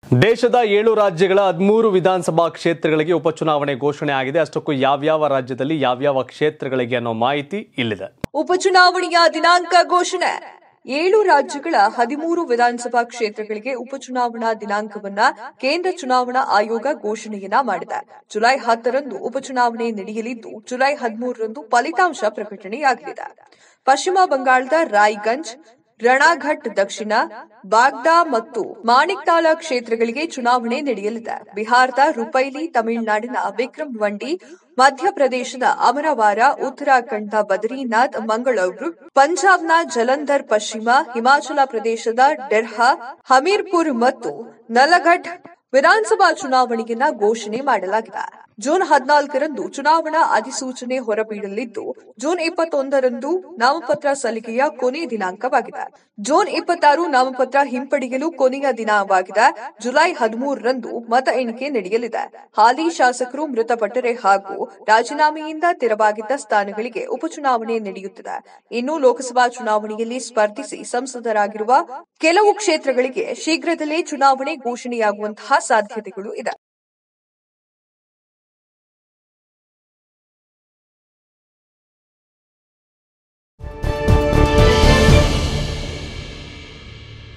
ದೇಶದ ಏಳು ರಾಜ್ಯಗಳ ಹದಿಮೂರು ವಿಧಾನಸಭಾ ಕ್ಷೇತ್ರಗಳಿಗೆ ಉಪಚುನಾವಣೆ ಘೋಷಣೆ ಆಗಿದೆ ಅಷ್ಟಕ್ಕೂ ಯಾವ್ಯಾವ ರಾಜ್ಯದಲ್ಲಿ ಯಾವ್ಯಾವ ಕ್ಷೇತ್ರಗಳಿಗೆ ಅನ್ನೋ ಮಾಹಿತಿ ಇಲ್ಲಿದೆ ಉಪಚುನಾವಣೆಯ ದಿನಾಂಕ ಘೋಷಣೆ ಏಳು ರಾಜ್ಯಗಳ ಹದಿಮೂರು ವಿಧಾನಸಭಾ ಕ್ಷೇತ್ರಗಳಿಗೆ ಉಪಚುನಾವಣಾ ದಿನಾಂಕವನ್ನ ಕೇಂದ್ರ ಚುನಾವಣಾ ಆಯೋಗ ಘೋಷಣೆಯನ್ನ ಮಾಡಿದೆ ಜುಲೈ ಹತ್ತರಂದು ಉಪಚುನಾವಣೆ ನಡೆಯಲಿದ್ದು ಜುಲೈ ಹದಿಮೂರರಂದು ಫಲಿತಾಂಶ ಪ್ರಕಟಣೆಯಾಗಲಿದೆ ಪಶ್ಚಿಮ ಬಂಗಾಳದ ರಾಯ್ಗಂಜ್ ರಣಾಘಟ್ ದಕ್ಷಿಣ ಬಾಗ್ದಾ ಮತ್ತು ಮಾಣಿಕ್ತಾಲ ಕ್ಷೇತ್ರಗಳಿಗೆ ಚುನಾವಣೆ ನಡೆಯಲಿದೆ ಬಿಹಾರದ ರುಪೈಲಿ ತಮಿಳುನಾಡಿನ ವಿಕ್ರಮ್ ವಂಡಿ ಮಧ್ಯಪ್ರದೇಶದ ಅಮರವಾರ ಉತ್ತರಾಖಂಡ್ನ ಬದರಿನಾಥ್ ಮಂಗಳೂರು ಪಂಜಾಬ್ನ ಜಲಂಧರ್ ಪಶ್ಚಿಮ ಹಿಮಾಚಲ ಪ್ರದೇಶದ ಡೆರ್ಹಾ ಹಮೀರ್ಪುರ್ ಮತ್ತು ನಲಘಟ್ ವಿಧಾನಸಭಾ ಚುನಾವಣೆಯನ್ನ ಘೋಷಣೆ ಮಾಡಲಾಗಿದೆ ಜೂನ್ ಹದಿನಾಲ್ಕರಂದು ಚುನಾವಣಾ ಅಧಿಸೂಚನೆ ಹೊರಬೀಳಲಿದ್ದು ಜೂನ್ ಇಪ್ಪತ್ತೊಂದರಂದು ನಾಮಪತ್ರ ಸಲ್ಲಿಕೆಯ ಕೊನೆ ದಿನಾಂಕವಾಗಿದೆ ಜೂನ್ ಇಪ್ಪತ್ತಾರು ನಾಮಪತ್ರ ಹಿಂಪಡೆಯಲು ಕೊನೆಯ ದಿನವಾಗಿದೆ ಜುಲೈ ಹದಿಮೂರರಂದು ಮತ ಎಣಿಕೆ ನಡೆಯಲಿದೆ ಹಾಲಿ ಶಾಸಕರು ಮೃತಪಟ್ಟರೆ ಹಾಗೂ ರಾಜೀನಾಮೆಯಿಂದ ತೆರವಾಗಿದ್ದ ಸ್ಥಾನಗಳಿಗೆ ಉಪಚುನಾವಣೆ ನಡೆಯುತ್ತಿದೆ ಇನ್ನು ಲೋಕಸಭಾ ಚುನಾವಣೆಯಲ್ಲಿ ಸ್ಪರ್ಧಿಸಿ ಸಂಸದರಾಗಿರುವ ಕೆಲವು ಕ್ಷೇತ್ರಗಳಿಗೆ ಶೀಘ್ರದಲ್ಲೇ ಚುನಾವಣೆ ಘೋಷಣೆಯಾಗುವಂತಹ ಸಾಧ್ಯತೆಗಳು ಇದೆ